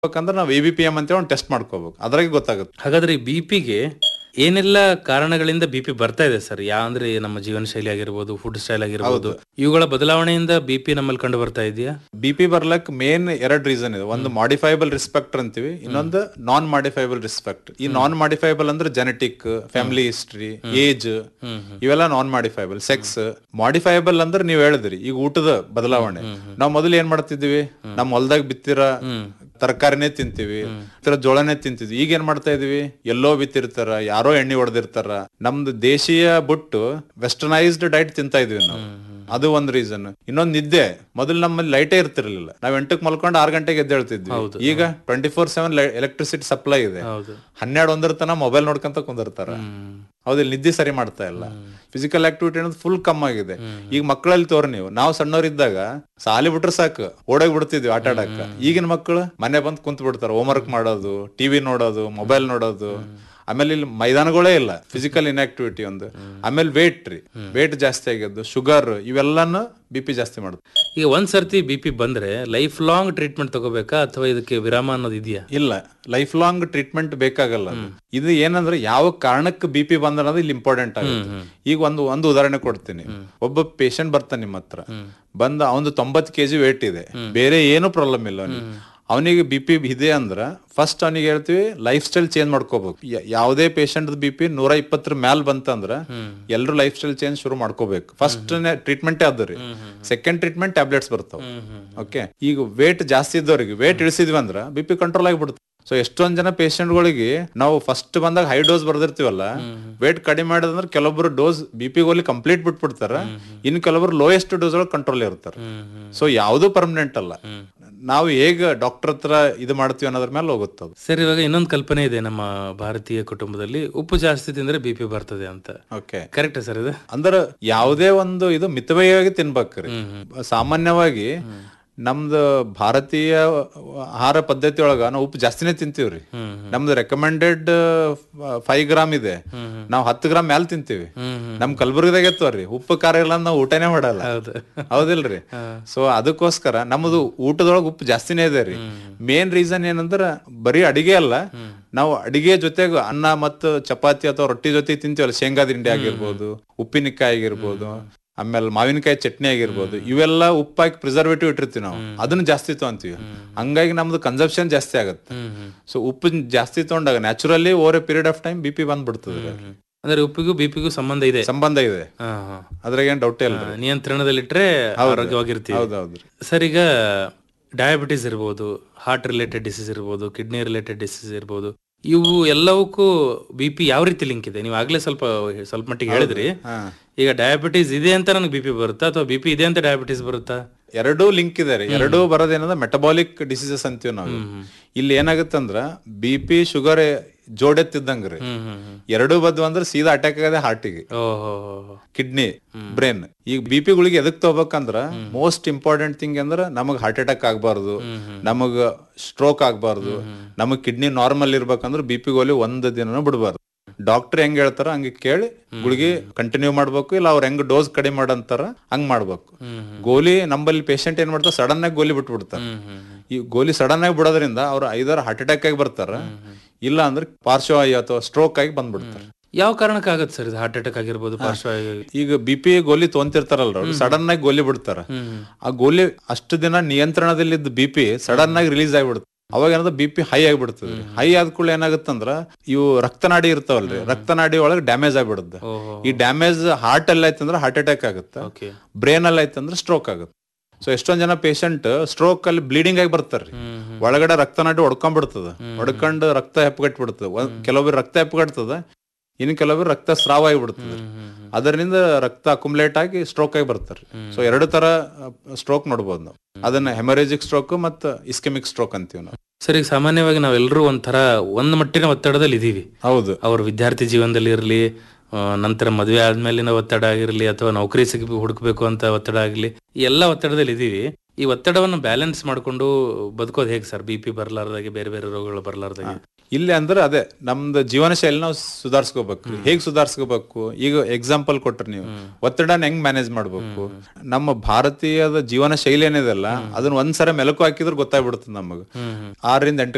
ಬೇಕಂದ್ರೆ ನಾವು A B P M ಅಂತ ಒಂದು ಟೆಸ್ಟ್ ಮಾಡ್ಕೋಬೇಕು ಅದ್ರಾಗೆ ಗೊತ್ತಾಗುತ್ತೆ ಹಾಗಾದ್ರೆ ಈ ಬಿ ಪಿಗೆ ಏನೆಲ್ಲ ಕಾರಣಗಳಿಂದ ಬಿ ಪಿ ಬರ್ತಾ ಇದೆ ಸರ್ ಯಾ ಅಂದ್ರೆ ನಮ್ಮ ಜೀವನ ಶೈಲಿ ಆಗಿರ್ಬೋದು ಫುಡ್ ಸ್ಟೈಲ್ ಆಗಿರ್ಬೋದು ಇವುಗಳ ಬದಲಾವಣೆಯಿಂದ ಬಿ ಪಿ ನಮ್ಮಲ್ಲಿ ಕಂಡು ಬರ್ತಾ ಇದೆಯಾ ಬಿ ಪಿ ಬರ್ಲಕ್ ಮೇನ್ ಎರಡ್ ರೀಸನ್ ಇದೆ ಒಂದು ಮಾಡಿಫೈಬಲ್ ರಿಸ್ಪೆಕ್ಟರ್ ಅಂತೀವಿ ಇನ್ನೊಂದು ನಾನ್ ಮಾಡಿಫೈಬಲ್ ರಿಸ್ಪೆಕ್ಟ್ ಈ ನಾನ್ ಮಾಡಿಫೈಬಲ್ ಅಂದ್ರೆ ಜೆನೆಟಿಕ್ ಫ್ಯಾಮಿಲಿ ಹಿಸ್ಟ್ರಿ ಏಜ್ ಇವೆಲ್ಲ ನಾನ್ ಮಾಡಿಫೈಬಲ್ ಸೆಕ್ಸ್ ಮಾಡಿಫೈಬಲ್ ಅಂದ್ರೆ ನೀವ್ ಹೇಳಿದ್ರಿ ಈಗ ಊಟದ ಬದಲಾವಣೆ ನಾವ್ ಮೊದಲು ಏನ್ ಮಾಡ್ತಿದ್ವಿ ನಮ್ ಹೊಲ್ದಾಗ ಬಿತ್ತಿರ ತರಕಾರಿನೇ ತಿಂತೀವಿ ಇತರ ಜೋಳನೇ ತಿಂತಿದ್ವಿ ಈಗ ಏನ್ ಮಾಡ್ತಾ ಇದೀವಿ ಎಲ್ಲೋ ಬಿತ್ತಿರ್ತಾರ ಯಾರೋ ಎಣ್ಣೆ ಹೊಡೆದಿರ್ತಾರ ನಮ್ದು ದೇಶೀಯ ಬಿಟ್ಟು ವೆಸ್ಟರ್ನೈಸ್ಡ್ ಡೈಟ್ ತಿಂತಾ ಇದೀವಿ ನಾವು ಅದು ಒಂದ್ ರೀಸನ್ ಇನ್ನೊಂದ್ ನಿದ್ದೆ ಮೊದಲು ನಮ್ಮಲ್ಲಿ ಲೈಟೇ ಇರ್ತಿರ್ಲಿಲ್ಲ ನಾವ್ ಎಂಟಕ್ಕೆ ಮಲ್ಕೊಂಡು ಆರ್ ಗಂಟೆಗೆ ಎದ್ದೇಳ್ತಿದ್ವಿ ಈಗ twenty four seven electricity supply ಇದೆ ಹೌದು ಹನ್ನೆರಡು ಒಂದರ ತನ ಮೊಬೈಲ್ ನೋಡ್ಕೊಂತ ಕುಂದಿರ್ತಾರ ಹೌದಿಲ್ಲ ನಿದ್ದೆ ಸರಿ ಮಾಡ್ತಾ ಇಲ್ಲ ಫಿಸಿಕಲ್ ಆಕ್ಟಿವಿಟಿ ಅನ್ನೋದು ಫುಲ್ ಕಮ್ಮಿ ಆಗಿದೆ ಈಗ ಮಕ್ಕಳಲ್ಲಿ ತೋರ್ ನೀವು ನಾವು ಸಣ್ಣವರಿದ್ದಾಗ ಸಾಲಿ ಬಿಟ್ರೆ ಸಾಕು ಓಡೋಗಿ ಬಿಡ್ತಿದ್ವಿ ಆಟ ಆಡಕ್ಕ ಈಗಿನ ಮಕ್ಕಳು ಮನೆ ಬಂದ್ ಕುಂತ್ ಬಿಡ್ತಾರ ಹೋಮ್ವರ್ಕ್ ಮಾಡೋದು ಟಿವಿ ನೋಡೋದು ಮೊಬೈಲ್ ನೋಡೋದು ಆಮೇಲೆ ಇಲ್ಲಿ ಮೈದಾನಗಳೇ ಇಲ್ಲ ಫಿಸಿಕಲ್ ಇನ್ಆಕ್ಟಿವಿಟಿ ಒಂದು ಆಮೇಲೆ ವೇಟ್ ರೀ ವೇಟ್ ಜಾಸ್ತಿ ಆಗಿದ್ದು ಶುಗರ್ ಇವೆಲ್ಲನು ಬಿ ಪಿ ಜಾಸ್ತಿ ಮಾಡುತ್ತೆ ಈಗ ಒಂದ್ ಸರ್ತಿ ಬಿ ಪಿ ಬಂದ್ರೆ ಲೈಫ್ ಲಾಂಗ್ ಟ್ರೀಟ್ಮೆಂಟ್ ತಗೋಬೇಕಾ ಅಥವಾ ಇದಕ್ಕೆ ವಿರಾಮ ಅನ್ನೋದು ಇದೆಯಾ ಇಲ್ಲ ಲೈಫ್ ಲಾಂಗ್ ಟ್ರೀಟ್ಮೆಂಟ್ ಬೇಕಾಗಲ್ಲ ಅದು. ಇದು ಏನಂದ್ರೆ ಯಾವ ಕಾರಣಕ್ಕೆ ಬಿ ಪಿ ಬಂದ ಅನ್ನೋದು ಇಲ್ಲಿ ಇಂಪಾರ್ಟೆಂಟ್ ಆಗುತ್ತೆ ಈಗ ಒಂದು ಒಂದು ಉದಾಹರಣೆ ಕೊಡ್ತೀನಿ ಒಬ್ಬ ಪೇಷಂಟ್ ಬರ್ತಾನೆ ನಿಮ್ಮ ಹತ್ರ ಬಂದ ಅವನು ತೊಂಬತ್ ಕೆಜಿ ವೇಟ್ ಇದೆ ಬೇರೆ ಏನು ಪ್ರಾಬ್ಲಮ್ ಇಲ್ಲ ಅವನಿಗೆ ಅವನಿಗೆ ಬಿ ಪಿ ಇದೆ ಅಂದ್ರ ಫಸ್ಟ್ ಅವನಿಗೆ ಹೇಳ್ತೀವಿ ಲೈಫ್ ಸ್ಟೈಲ್ ಚೇಂಜ್ ಮಾಡ್ಕೋಬೇಕು ಯ- ಯಾವುದೇ ಪೇಷಂಟ್ ಬಿ ಪಿ ನೂರ ಇಪ್ಪತ್ತರ ಮ್ಯಾಲ್ ಬಂತಂದ್ರ ಎಲ್ಲರೂ ಲೈಫ್ ಸ್ಟೈಲ್ ಚೇಂಜ್ ಶುರು ಮಾಡ್ಕೋಬೇಕು ಫಸ್ಟ್ ಟ್ರೀಟ್ಮೆಂಟ್ ಅದ್ರಿ ಸೆಕೆಂಡ್ ಟ್ರೀಟ್ಮೆಂಟ್ ಟ್ಯಾಬ್ಲೆಟ್ಸ್ ಬರ್ತಾವ ಓಕೆ ಈಗ ವೇಟ್ ಜಾಸ್ತಿ ಇದ್ದವ್ರಿಗೆ ವೇಟ್ ಇಳಿಸಿದ್ವಿ ಅಂದ್ರ ಬಿ ಪಿ ಕಂಟ್ರೋಲ್ ಆಗಿಬಿಡುತ್ತೆ ಸೊ ಎಷ್ಟೊಂದ್ ಜನ ಪೇಷಂಟ್ಗಳಿಗೆ ನಾವು ಫಸ್ಟ್ ಬಂದಾಗ ಹೈ ಡೋಸ್ ಬರ್ದಿರ್ತೀವಲ್ಲ ವೇಟ್ ಕಡಿಮೆ ಮಾಡಿದ್ರೆ ಕೆಲವೊಬ್ರು ಡೋಸ್ ಬಿ ಪಿ ಗೋಲಿ ಕಂಪ್ಲೀಟ್ ಬಿಟ್ಬಿಡ್ತಾರ ಇನ್ ಕೆಲವೊಬ್ರು ಲೋಯೆಸ್ಟ್ ಡೋಸ್ ಒಳಗೆ ಕಂಟ್ರೋಲ್ ಇರ್ತಾರೆ ಸೊ ಯಾವುದು ಪರ್ಮನೆಂಟ್ ಅಲ್ಲ ನಾವು ಹೇಗ ಡಾಕ್ಟರ್ ಹತ್ರ ಇದು ಮಾಡ್ತೀವಿ ಅನ್ನೋದ್ರ ಮೇಲೆ ಹೋಗುತ್ತೆ ಅದು ಸರ್ ಇವಾಗ ಇನ್ನೊಂದು ಕಲ್ಪನೆ ಇದೆ ನಮ್ಮ ಭಾರತೀಯ ಕುಟುಂಬದಲ್ಲಿ ಉಪ್ಪು ಜಾಸ್ತಿ ತಿಂದ್ರೆ ಬಿ ಪಿ ಬರ್ತದೆ ಅಂತ ಓಕೆ ಕರೆಕ್ಟ್ ಸರ್ ಇದು ಅಂದ್ರ ಯಾವುದೇ ಒಂದು ಇದು ಮಿತವ್ಯಯವಾಗಿ ತಿನ್ಬೇಕ್ರಿ ಸಾಮಾನ್ಯವಾಗಿ ನಮ್ದು ಭಾರತೀಯ ಆಹಾರ ಪದ್ಧತಿ ಒಳಗ ನಾವು ಉಪ್ಪು ಜಾಸ್ತಿನೇ ತಿಂತೀವ್ರಿ ನಮ್ದು ರೆಕಮೆಂಡೆಡ್ ಫೈವ್ ಗ್ರಾಮ್ ಇದೆ ನಾವು ಹತ್ತು ಗ್ರಾಮ್ ಮ್ಯಾಲ್ ತಿಂತೀವಿ ನಮ್ ಕಲಬುರ್ಗಿದಾಗ ಎತ್ತವ್ರಿ ಉಪ್ಪು ಖಾರ ಇಲ್ಲ ನಾವು ಊಟನೇ ಮಾಡಲ್ಲ ಹೌದು ಹೌದಿಲ್ರಿ ಸೊ ಅದಕ್ಕೋಸ್ಕರ ನಮ್ಮದು ಊಟದೊಳಗ ಉಪ್ಪು ಜಾಸ್ತಿನೇ ಇದೆ ರೀ ಮೇನ್ ರೀಸನ್ ಏನಂದ್ರ ಬರೀ ಅಡಿಗೆ ಅಲ್ಲ ನಾವು ಅಡಿಗೆ ಜೊತೆಗೆ ಅನ್ನ ಮತ್ತು ಚಪಾತಿ ಅಥವಾ ರೊಟ್ಟಿ ಜೊತೆ ತಿಂತೀವಲ್ಲ ಶೇಂಗಾ ದಿಂಡಿ ಆಗಿರ್ಬೋದು ಉಪ್ಪಿನಕಾಯಿ ಆಗಿರ್ಬೋದು ಆಮೇಲೆ ಮಾವಿನಕಾಯಿ ಚಟ್ನಿ ಆಗಿರ್ಬೋದು ಇವೆಲ್ಲ ಉಪ್ಪಾಕಿ ಪ್ರಿಸರ್ವೇಟಿವ್ ಇಟ್ಟಿರ್ತೀವಿ ನಾವು ಅದನ್ನ ಜಾಸ್ತಿ ತಗೊಂತೀವಿ ಹಂಗಾಗಿ ನಮ್ದು ಕನ್ಸಂಪ್ಷನ್ ಜಾಸ್ತಿ ಆಗುತ್ತೆ ಸೊ ಉಪ್ಪು ಜಾಸ್ತಿ ತಗೊಂಡಾಗ naturally over a period of time B P ಬಂದ್ಬಿಡ್ತದೆ ಅಂದ್ರೆ ಉಪ್ಪಿಗೂ ಬಿ ಪಿಗೂ ಸಂಬಂಧ ಇದೆ ಸಂಬಂಧ ಇದೆ ಹಾ, ಹಾ. ಅದ್ರಾಗ ಏನ್ ಡೌಟೇ ಇಲ್ಲ ಆ, ನಿಯಂತ್ರಣದಲ್ಲಿಟ್ರೆ ಆರೋಗ್ಯವಾಗಿರ್ತೀವಿ ಹೌದೌದ್ರಿ ಸರ್ ಈಗ ಡಯಾಬಿಟಿಸ್ ಇರ್ಬೋದು ಹಾರ್ಟ್ ರಿಲೇಟೆಡ್ ಡಿಸೀಸ್ ಇರ್ಬೋದು ಕಿಡ್ನಿ ರಿಲೇಟೆಡ್ ಡಿಸೀಸ್ ಇರ್ಬೋದು ಇವು ಎಲ್ಲವಕ್ಕೂ ಬಿ ಪಿ ಯಾವ ರೀತಿ ಲಿಂಕ್ ಇದೆ ನೀವು ಆಗ್ಲೇ ಸ್ವಲ್ಪ ಸ್ವಲ್ಪ ಮಟ್ಟಿಗೆ ಹೇಳಿದ್ರಿ ಹಾ ಈಗ ಡಯಾಬಿಟಿಸ್ ಇದೆ ಅಂತ ನನಗೆ ಬಿ ಪಿ ಬರುತ್ತಾ ಅಥವಾ ಬಿ ಪಿ ಇದೆ ಅಂತ ಡಯಾಬಿಟಿಸ್ ಬರುತ್ತಾ ಎರಡೂ ಲಿಂಕ್ ಇದೆ ರೀ ಎರಡೂ ಬರೋದೇನಂದ್ರೆ ಮೆಟಬಾಲಿಕ್ ಡಿಸೀಸಸ್ ಅಂತೀವಿ ನಾವು ಇಲ್ಲಿ ಏನಾಗುತ್ತಂದ್ರ ಬಿ ಪಿ ಶುಗರ್ ಜೋಡೆತ್ತಿದ್ದಂಗ ರೀ ಹ್ಮ್ ಹ್ಮ್ ಹ್ಮ್ ಎರಡೂ ಬದ್ವು ಅಂದ್ರೆ ಸೀದಾ ಅಟ್ಯಾಕ್ ಆಗದೆ ಹಾರ್ಟಿಗೆ ಓಹೋ ಕಿಡ್ನಿ ಬ್ರೈನ್ ಈಗ ಬಿ ಪಿ ಗುಳಿಗೆ ಎದಕ್ ತಗೋಬೇಕಂದ್ರ ಮೋಸ್ಟ್ ಇಂಪಾರ್ಟೆಂಟ್ ಥಿಂಗ್ ಅಂದ್ರ ನಮಗ್ ಹಾರ್ಟ್ ಅಟ್ಯಾಕ್ ಆಗ್ಬಾರ್ದು ನಮಗ್ ಸ್ಟ್ರೋಕ್ ಆಗ್ಬಾರ್ದು ನಮಗ್ ಕಿಡ್ನಿ ನಾರ್ಮಲ್ ಇರ್ಬೇಕಂದ್ರ ಬಿ ಪಿ ಗೋಲಿ ಒಂದ್ ದಿನನೂ ಬಿಡಬಾರ್ದು ಡಾಕ್ಟರ್ ಹೆಂಗ್ ಹೇಳ್ತಾರ ಹಂಗ ಕೇಳಿ ಗುಳಿಗೆ ಕಂಟಿನ್ಯೂ ಮಾಡ್ಬೇಕು ಇಲ್ಲ ಅವ್ರ ಹೆಂಗ್ ಡೋಸ್ ಕಡಿಮೆ ಮಾಡಂತಾರ ಹಂಗ್ ಮಾಡ್ಬೇಕು ಗೋಲಿ ನಂಬಲ್ಲಿ ಪೇಷಂಟ್ ಏನ್ ಮಾಡ್ತಾರ ಸಡನ್ ಆಗಿ ಗೋಲಿ ಬಿಟ್ಬಿಡ್ತಾರ ಈ ಗೋಲಿ ಸಡನ್ ಆಗಿ ಬಿಡೋದ್ರಿಂದ ಅವ್ರ ಐದಾರು ಹಾರ್ಟ್ ಅಟ್ಯಾಕ್ ಆಗಿ ಬರ್ತಾರ ಇಲ್ಲ ಅಂದ್ರೆ ಪಾರ್ಶ್ವವಾಯು ಅಥವಾ ಸ್ಟ್ರೋಕ್ ಆಗಿ ಬಂದ್ಬಿಡ್ತಾರ ಯಾವ ಕಾರಣಕ್ಕಾಗತ್ತೆ ಸರ್ ಇದು ಹಾರ್ಟ್ ಅಟ್ಯಾಕ್ ಆಗಿರ್ಬೋದು ಪಾರ್ಶ್ವವಾಯು ಈಗ ಬಿ ಪಿ ಗೋಲಿ ತೊಂತಿರ್ತಾರಲ್ರ ಅವ್ರು ಸಡನ್ ಆಗಿ ಗೋಲಿ ಬಿಡ್ತಾರ ಆ ಗೋಲಿ ಅಷ್ಟು ದಿನ ನಿಯಂತ್ರಣದಲ್ಲಿದ್ದ ಬಿ ಪಿ ಸಡನ್ ಆಗಿ ರಿಲೀಸ್ ಆಗಿಬಿಡುತ್ತೆ ಅವಾಗ ಏನದ ಬಿ ಪಿ ಹೈ ಆಗಿಬಿಡ್ತದೆ ಹೈ ಆದ ಕೂಡಲೇ ಏನಾಗುತ್ತಂದ್ರ ಇವು ರಕ್ತನಾಡಿ ಇರ್ತಾವಲ್ರಿ ರಕ್ತನಾಡಿ ಒಳಗೆ ಡ್ಯಾಮೇಜ್ ಆಗ್ಬಿಡುತ್ತೆ ಓಹೋ ಈ ಡ್ಯಾಮೇಜ್ ಹಾರ್ಟ್ ಅಲ್ಲಿ ಆಯ್ತಂದ್ರ ಹಾರ್ಟ್ ಅಟ್ಯಾಕ್ ಆಗುತ್ತೆ ಓಕೆ ಬ್ರೈನ್ ಅಲ್ಲಿ ಆಯ್ತಂದ್ರ ಸ್ಟ್ರೋಕ್ ಆಗುತ್ತೆ ಸೊ ಎಷ್ಟೊಂದ್ ಜನ ಪೇಷಂಟ್ ಸ್ಟ್ರೋಕ್ ಅಲ್ಲಿ ಬ್ಲೀಡಿಂಗ್ ಆಗಿ ಬರ್ತಾರ್ರಿ ಒಳಗಡೆ ರಕ್ತನಾಡಿ ಹೊಡ್ಕೊಂಡ್ಬಿಡ್ತದ ಹೊಡ್ಕೊಂಡು ರಕ್ತ ಹೆಪ್ಪಗಟ್ಬಿಡ್ತದ ಒಂದ್ ಕೆಲವೊಬ್ರು ರಕ್ತ ಹೆಪ್ಪಗಟ್ತದ ಇನ್ನು ಕೆಲವೊಬ್ರು ರಕ್ತ ಸ್ರಾವ ಆಗಿಬಿಡ್ತದೆ ಅದರಿಂದ ರಕ್ತ ಅಕುಮುಲೇಟ್ ಆಗಿ ಸ್ಟ್ರೋಕ್ ಆಗಿ ಬರ್ತಾರೆ ಸೊ ಎರಡು ತರ ಸ್ಟ್ರೋಕ್ ನೋಡ್ಬೋದು ನಾವು ಅದನ್ನ ಹೆಮರೇಜಿಕ್ ಸ್ಟ್ರೋಕ್ ಮತ್ತು ಇಸ್ಕೆಮಿಕ್ ಸ್ಟ್ರೋಕ್ ಅಂತೀವಿ ನಾವು ಸರ್ ಈಗ ಸಾಮಾನ್ಯವಾಗಿ ನಾವೆಲ್ಲರೂ ಒಂಥರ ಒಂದ್ ಮಟ್ಟಿನ ಒತ್ತಡದಲ್ಲಿ ಇದೀವಿ ಹೌದು ಅವ್ರ ವಿದ್ಯಾರ್ಥಿ ಜೀವನದಲ್ಲಿ ಇರಲಿ ನಂತರ ಮದುವೆ ಆದ್ಮೇಲಿನ ಒತ್ತಡ ಆಗಿರಲಿ ಅಥವಾ ನೌಕರಿ ಸಿಗ ಹುಡುಕ್ಬೇಕು ಅಂತ ಒತ್ತಡ ಆಗಲಿ ಈ ಎಲ್ಲ ಒತ್ತಡದಲ್ಲಿ ಇದೀವಿ ಈ ಒತ್ತಡವನ್ನು ಬ್ಯಾಲೆನ್ಸ್ ಮಾಡ್ಕೊಂಡು ಬದುಕೋದು ಹೇಗೆ ಸರ್ ಬಿ ಪಿ ಬರ್ಲಾರ್ದಾಗೆ ಬೇರೆ ಬೇರೆ ರೋಗಗಳು ಬರ್ಲಾರ್ದಾಗೆ ಇಲ್ಲಿ ಅಂದ್ರೆ ಅದೇ ನಮ್ದು ಜೀವನ ಶೈಲಿ ನಾವು ಸುಧಾರಿಸ್ಕೋಬೇಕು ಹೇಗ್ ಸುಧಾರಿಸ್ಕೋಬೇಕು ಈಗ ಎಕ್ಸಾಂಪಲ್ ಕೊಟ್ರಿ ನೀವು ಒತ್ತಡನ ಹೆಂಗ್ ಮ್ಯಾನೇಜ್ ಮಾಡ್ಬೇಕು ನಮ್ಮ ಭಾರತೀಯದ ಜೀವನ ಶೈಲಿ ಏನಿದೆಲ್ಲ ಅದನ್ನ ಒಂದ್ಸರ ಮೆಲುಕು ಹಾಕಿದ್ರೆ ಗೊತ್ತಾಗ್ಬಿಡುತ್ತೆ ನಮಗ ಆರರಿಂದ ಎಂಟು